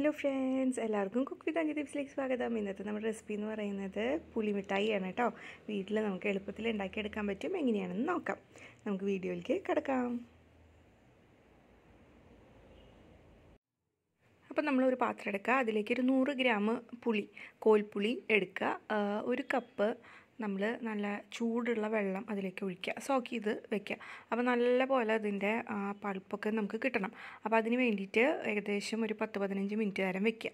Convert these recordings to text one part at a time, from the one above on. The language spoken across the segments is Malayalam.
ഹലോ ഫ്രണ്ട്സ് എല്ലാവർക്കും കുക്ക് വിത്ത് അഞ്ച് ടിപ്സിലേക്ക് സ്വാഗതം ഇന്നത്തെ നമ്മുടെ റെസിപ്പി എന്ന് പറയുന്നത് പുളിമിഠായി ആണ് കേട്ടോ വീട്ടിൽ നമുക്ക് എളുപ്പത്തിൽ ഉണ്ടാക്കിയെടുക്കാൻ പറ്റും എങ്ങനെയാണെന്ന് നോക്കാം നമുക്ക് വീഡിയോയിലേക്ക് കിടക്കാം അപ്പോൾ നമ്മൾ ഒരു പാത്രം എടുക്കുക അതിലേക്ക് ഒരു നൂറ് ഗ്രാം പുളി കോൽപ്പുളി എടുക്കുക ഒരു കപ്പ് നമ്മൾ നല്ല ചൂടുള്ള വെള്ളം അതിലേക്ക് ഒഴിക്കുക സോക്ക് ചെയ്ത് വെക്കുക അപ്പോൾ നല്ല പോലെ അതിൻ്റെ പൾപ്പൊക്കെ നമുക്ക് കിട്ടണം അപ്പോൾ അതിന് വേണ്ടിയിട്ട് ഏകദേശം ഒരു പത്ത് പതിനഞ്ച് മിനിറ്റ് നേരം വെക്കുക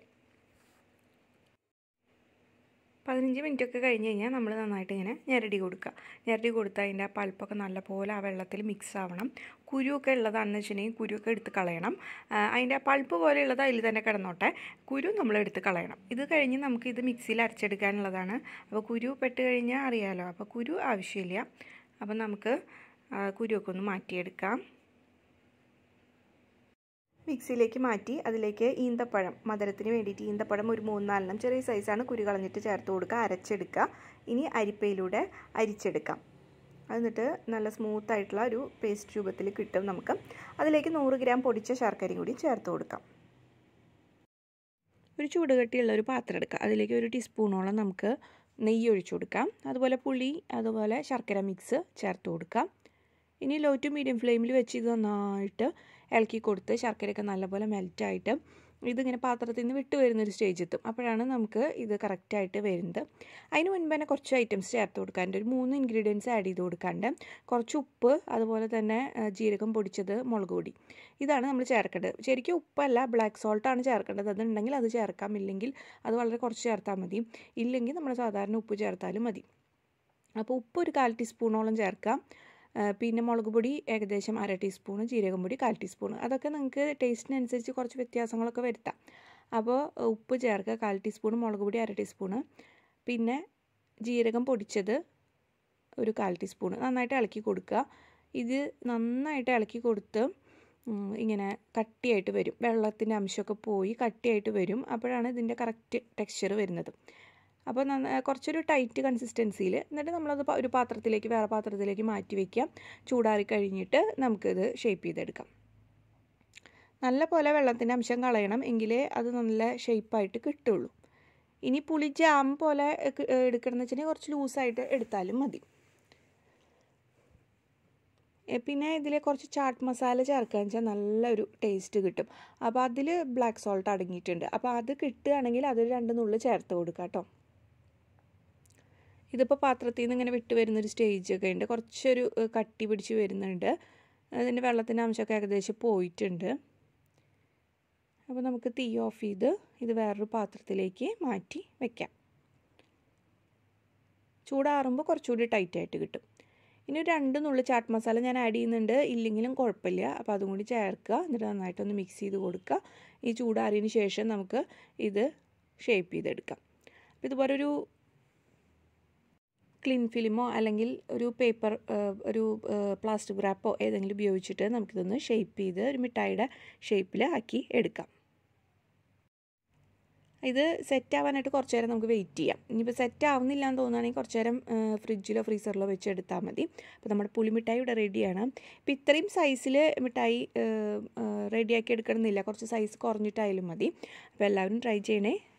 പതിനഞ്ച് മിനിറ്റ് ഒക്കെ കഴിഞ്ഞ് കഴിഞ്ഞാൽ നമ്മൾ നന്നായിട്ട് ഇങ്ങനെ ഞെരടി കൊടുക്കുക ഞെരടി കൊടുത്താൽ അതിൻ്റെ ആ പൾപ്പൊക്കെ നല്ലപോലെ ആ വെള്ളത്തിൽ മിക്സ് ആവണം കുരുവൊക്കെ ഉള്ളതാണെന്ന് വെച്ചിട്ടുണ്ടെങ്കിൽ കുരുവൊക്കെ എടുത്ത് കളയണം അതിൻ്റെ ആ പൾപ്പ് പോലെയുള്ളത് അതിൽ തന്നെ കിടന്നോട്ടെ കുരു നമ്മൾ എടുത്ത് കളയണം ഇത് കഴിഞ്ഞ് നമുക്ക് ഇത് മിക്സിയിൽ അരച്ചെടുക്കാനുള്ളതാണ് അപ്പോൾ കുരു പെട്ട് കഴിഞ്ഞാൽ അറിയാമല്ലോ അപ്പോൾ കുരു ആവശ്യമില്ല അപ്പോൾ നമുക്ക് കുരുവൊക്കെ ഒന്ന് മാറ്റിയെടുക്കാം മിക്സിയിലേക്ക് മാറ്റി അതിലേക്ക് ഈന്തപ്പഴം മധുരത്തിന് വേണ്ടിയിട്ട് ഈന്തപ്പഴം ഒരു മൂന്നാലെണ്ണം ചെറിയ സൈസാണ് കുരു കളഞ്ഞിട്ട് ചേർത്ത് കൊടുക്കുക അരച്ചെടുക്കുക ഇനി അരിപ്പയിലൂടെ അരിച്ചെടുക്കാം എന്നിട്ട് നല്ല സ്മൂത്ത് ആയിട്ടുള്ള ഒരു പേസ്റ്റ് രൂപത്തിൽ കിട്ടും നമുക്ക് അതിലേക്ക് നൂറ് ഗ്രാം പൊടിച്ച ശർക്കരയും കൂടി ചേർത്ത് കൊടുക്കാം ഒരു ചൂടുകട്ടിയുള്ള ഒരു പാത്രം എടുക്കുക അതിലേക്ക് ഒരു ടീസ്പൂണോളം നമുക്ക് നെയ്യ് ഒഴിച്ചു കൊടുക്കാം അതുപോലെ പുളി അതുപോലെ ശർക്കര മിക്സ് ചേർത്ത് കൊടുക്കാം ഇനി ലോ ടു മീഡിയം ഫ്ലെയിമിൽ വെച്ച് ഇത് നന്നായിട്ട് ഇളക്കി കൊടുത്ത് ശർക്കരയൊക്കെ നല്ലപോലെ മെൽറ്റായിട്ട് ഇതിങ്ങനെ പാത്രത്തിൽ നിന്ന് വിട്ട് വരുന്നൊരു സ്റ്റേജ് എത്തും അപ്പോഴാണ് നമുക്ക് ഇത് കറക്റ്റായിട്ട് വരുന്നത് അതിന് മുൻപ് തന്നെ കുറച്ച് ഐറ്റംസ് ചേർത്ത് കൊടുക്കാണ്ട് ഒരു മൂന്ന് ഇൻഗ്രീഡിയൻസ് ആഡ് ചെയ്ത് കൊടുക്കാണ്ട് കുറച്ച് ഉപ്പ് അതുപോലെ തന്നെ ജീരകം പൊടിച്ചത് മുളക് പൊടി ഇതാണ് നമ്മൾ ചേർക്കേണ്ടത് ശരിക്കും ഉപ്പല്ല ബ്ലാക്ക് സോൾട്ടാണ് ചേർക്കേണ്ടത് അതുണ്ടെങ്കിൽ അത് ചേർക്കാം ഇല്ലെങ്കിൽ അത് വളരെ കുറച്ച് ചേർത്താൽ മതി ഇല്ലെങ്കിൽ നമ്മൾ സാധാരണ ഉപ്പ് ചേർത്താലും മതി അപ്പോൾ ഉപ്പ് ഒരു കാൽ ടീസ്പൂണോളം ചേർക്കാം പിന്നെ മുളക് പൊടി ഏകദേശം അര ടീസ്പൂണ് ജീരകം പൊടി കാൽ ടീസ്പൂൺ അതൊക്കെ നിങ്ങൾക്ക് ടേസ്റ്റിനനുസരിച്ച് കുറച്ച് വ്യത്യാസങ്ങളൊക്കെ വരുത്താം അപ്പോൾ ഉപ്പ് ചേർക്കുക കാൽ ടീസ്പൂൺ മുളക് പൊടി അര ടീസ്പൂണ് പിന്നെ ജീരകം പൊടിച്ചത് ഒരു കാൽ ടീസ്പൂൺ നന്നായിട്ട് ഇളക്കി കൊടുക്കുക ഇത് നന്നായിട്ട് ഇളക്കി കൊടുത്ത് ഇങ്ങനെ കട്ടിയായിട്ട് വരും വെള്ളത്തിൻ്റെ അംശമൊക്കെ പോയി കട്ടിയായിട്ട് വരും അപ്പോഴാണ് ഇതിൻ്റെ കറക്റ്റ് ടെക്സ്ചർ വരുന്നത് അപ്പോൾ നന്ന കുറച്ചൊരു ടൈറ്റ് കൺസിസ്റ്റൻസിയിൽ എന്നിട്ട് നമ്മളത് ഒരു പാത്രത്തിലേക്ക് വേറെ പാത്രത്തിലേക്ക് മാറ്റി വയ്ക്കാം ചൂടാറി കഴിഞ്ഞിട്ട് നമുക്കിത് ഷേപ്പ് ചെയ്തെടുക്കാം നല്ല പോലെ വെള്ളത്തിൻ്റെ അംശം കളയണം എങ്കിലേ അത് നല്ല ഷേപ്പായിട്ട് കിട്ടുള്ളൂ ഇനി പുളി ജാം പോലെ എടുക്കണമെന്ന് വെച്ചിട്ടുണ്ടെങ്കിൽ കുറച്ച് ലൂസായിട്ട് എടുത്താലും മതി പിന്നെ ഇതിൽ കുറച്ച് ചാട്ട് മസാല ചേർക്കുകയെന്ന് വെച്ചാൽ നല്ലൊരു ടേസ്റ്റ് കിട്ടും അപ്പോൾ അതിൽ ബ്ലാക്ക് സോൾട്ട് അടങ്ങിയിട്ടുണ്ട് അപ്പോൾ അത് കിട്ടുകയാണെങ്കിൽ അതൊരു രണ്ട് നുള്ളു ചേർത്ത് കൊടുക്കുക കേട്ടോ ഇതിപ്പോൾ പാത്രത്തിൽ നിന്ന് ഇങ്ങനെ വിട്ട് വരുന്നൊരു സ്റ്റേജൊക്കെ ഉണ്ട് കുറച്ചൊരു കട്ടി പിടിച്ച് വരുന്നുണ്ട് അതിൻ്റെ വെള്ളത്തിൻ്റെ അംശമൊക്കെ ഏകദേശം പോയിട്ടുണ്ട് അപ്പോൾ നമുക്ക് തീ ഓഫ് ചെയ്ത് ഇത് വേറൊരു പാത്രത്തിലേക്ക് മാറ്റി വെക്കാം ചൂടാറുമ്പോൾ കുറച്ചുകൂടി ടൈറ്റായിട്ട് കിട്ടും ഇനി ഒരു രണ്ട് നുള്ളി ചാട്ട് മസാല ഞാൻ ആഡ് ചെയ്യുന്നുണ്ട് ഇല്ലെങ്കിലും കുഴപ്പമില്ല അപ്പോൾ അതും കൂടി ചേർക്കുക എന്നിട്ട് നന്നായിട്ടൊന്ന് മിക്സ് ചെയ്ത് കൊടുക്കുക ഈ ചൂടാറിയതിന് ശേഷം നമുക്ക് ഇത് ഷേപ്പ് ചെയ്തെടുക്കാം അപ്പോൾ ഇതുപോലെ ഒരു ക്ലീൻ ഫിലിമോ അല്ലെങ്കിൽ ഒരു പേപ്പർ ഒരു പ്ലാസ്റ്റിക് റാപ്പോ ഏതെങ്കിലും ഉപയോഗിച്ചിട്ട് നമുക്കിതൊന്ന് ഷേപ്പ് ചെയ്ത് ഒരു മിഠായിയുടെ ഷേപ്പിൽ ആക്കി എടുക്കാം ഇത് സെറ്റ് ആവാനായിട്ട് കുറച്ച് നേരം നമുക്ക് വെയിറ്റ് ചെയ്യാം ഇനിയിപ്പോൾ സെറ്റ് ആവുന്നില്ല എന്ന് തോന്നുകയാണെങ്കിൽ കുറച്ച് നേരം ഫ്രിഡ്ജിലോ ഫ്രീസറിലോ വെച്ച് എടുത്താൽ മതി അപ്പോൾ നമ്മുടെ പുളിമിഠായി ഇവിടെ റെഡിയാണ് ഇപ്പോൾ ഇത്രയും സൈസിൽ മിഠായി റെഡിയാക്കി എടുക്കണമെന്നില്ല കുറച്ച് സൈസ് കുറഞ്ഞിട്ടായാലും മതി അപ്പോൾ എല്ലാവരും ട്രൈ ചെയ്യണേ